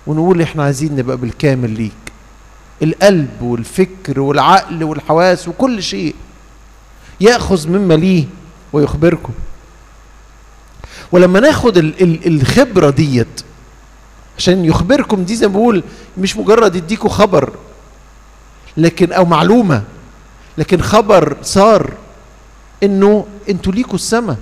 ونقول احنا عايزين نبقى بالكامل ليك القلب والفكر والعقل والحواس وكل شيء ياخذ مما ليه ويخبركم ولما ناخد ال ال الخبره ديت عشان يخبركم دي زي ما بقول مش مجرد يديكوا خبر لكن او معلومه لكن خبر صار انه انتوا ليكوا السماء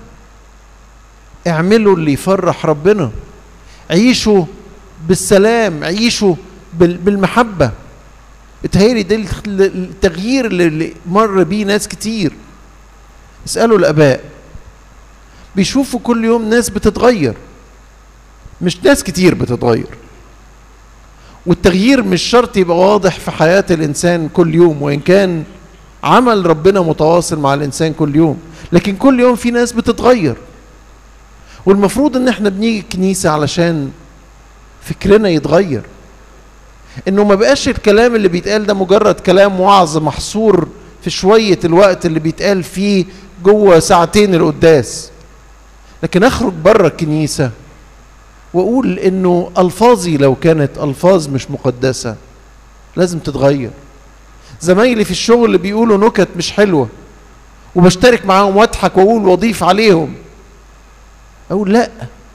اعملوا اللي يفرح ربنا عيشوا بالسلام عيشوا بالمحبه اتهيألي ده التغيير اللي مر بيه ناس كتير اسألوا الآباء بيشوفوا كل يوم ناس بتتغير مش ناس كتير بتتغير والتغيير مش شرط يبقى واضح في حياة الإنسان كل يوم وإن كان عمل ربنا متواصل مع الإنسان كل يوم لكن كل يوم في ناس بتتغير والمفروض إن احنا بنيجي الكنيسة علشان فكرنا يتغير انه ما بقاش الكلام اللي بيتقال ده مجرد كلام وعظ محصور في شوية الوقت اللي بيتقال فيه جوه ساعتين القداس لكن اخرج بره الكنيسة واقول انه الفاظي لو كانت الفاظ مش مقدسة لازم تتغير زمايلي في الشغل اللي بيقولوا نكت مش حلوة وبشترك معاهم واضحك واقول واضيف عليهم اقول لا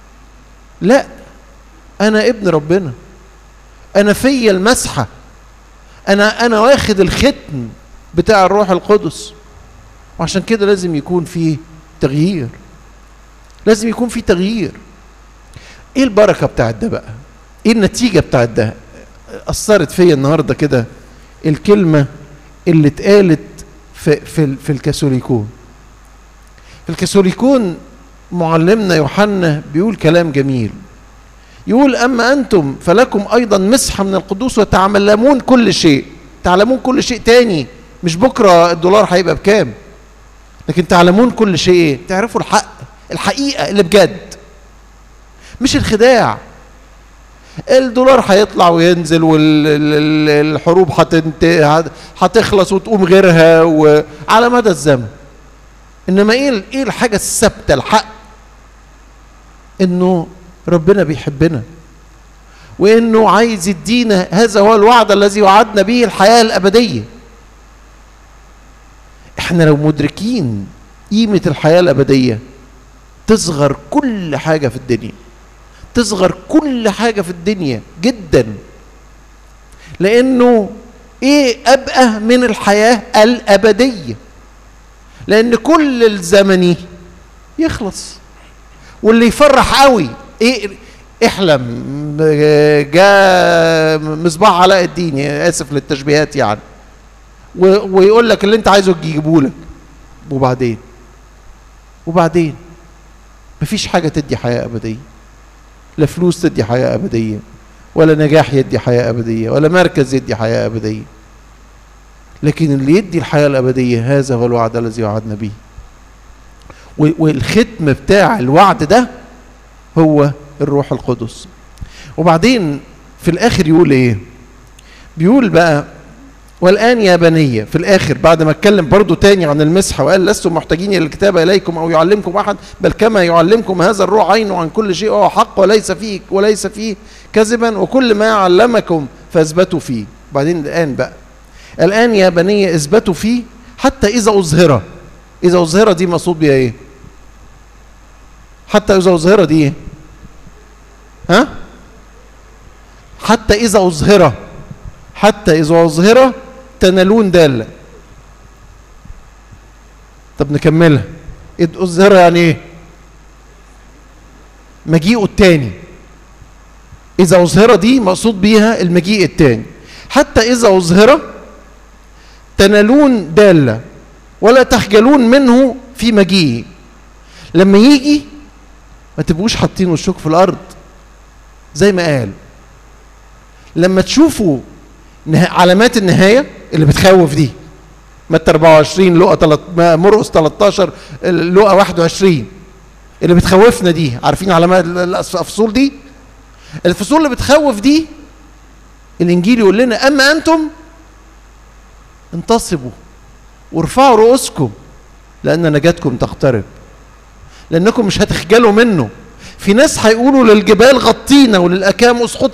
لا انا ابن ربنا انا فيا المسحه انا انا واخد الختم بتاع الروح القدس وعشان كده لازم يكون في تغيير لازم يكون في تغيير ايه البركه بتاعت ده بقى ايه النتيجه بتاعت ده اثرت فيا النهارده كده الكلمه اللي اتقالت في في, في الكاثوليكون في الكاثوليكون معلمنا يوحنا بيقول كلام جميل يقول أما أنتم فلكم أيضا مسحة من القدوس وتعلمون كل شيء تعلمون كل شيء تاني مش بكرة الدولار هيبقى بكام لكن تعلمون كل شيء ايه تعرفوا الحق الحقيقة اللي بجد مش الخداع الدولار هيطلع وينزل والحروب هتخلص وتقوم غيرها وعلى مدى الزمن انما ايه ايه الحاجه الثابته الحق انه ربنا بيحبنا وانه عايز يدينا هذا هو الوعد الذي وعدنا به الحياه الابديه احنا لو مدركين قيمه الحياه الابديه تصغر كل حاجه في الدنيا تصغر كل حاجه في الدنيا جدا لانه ايه ابقى من الحياه الابديه لان كل الزمني يخلص واللي يفرح قوي ايه احلم جاء مصباح علاء الدين اسف للتشبيهات يعني ويقول لك اللي انت عايزه تجيبه لك وبعدين وبعدين مفيش حاجه تدي حياه ابديه لا فلوس تدي حياه ابديه ولا نجاح يدي حياه ابديه ولا مركز يدي حياه ابديه لكن اللي يدي الحياه الابديه هذا هو الوعد الذي وعدنا به والختم بتاع الوعد ده هو الروح القدس وبعدين في الاخر يقول ايه بيقول بقى والان يا بني في الاخر بعد ما اتكلم برضو تاني عن المسحه وقال لستم محتاجين الى الكتاب اليكم او يعلمكم احد بل كما يعلمكم هذا الروح عينه عن كل شيء وهو حق وليس فيه وليس فيه كذبا وكل ما علمكم فاثبتوا فيه بعدين الان بقى الان يا بني اثبتوا فيه حتى اذا اظهر اذا اظهر دي مقصود بيها ايه حتى اذا اظهر دي ايه ها حتى اذا اظهر حتى اذا اظهر تنالون داله طب نكملها اذ اظهر يعني ايه مجيئه التاني اذا اظهر دي مقصود بيها المجيء التاني حتى اذا اظهر تنالون داله ولا تخجلون منه في مجيئه لما يجي ما تبقوش حاطين وشكم في الارض زي ما قال لما تشوفوا علامات النهايه اللي بتخوف دي متى 24 لقى تلت... مرقس 13 لقى 21 اللي بتخوفنا دي عارفين علامات الفصول دي الفصول اللي بتخوف دي الانجيل يقول لنا اما انتم انتصبوا وارفعوا رؤوسكم لان نجاتكم تقترب لانكم مش هتخجلوا منه في ناس هيقولوا للجبال غطينا وللاكام اسقطي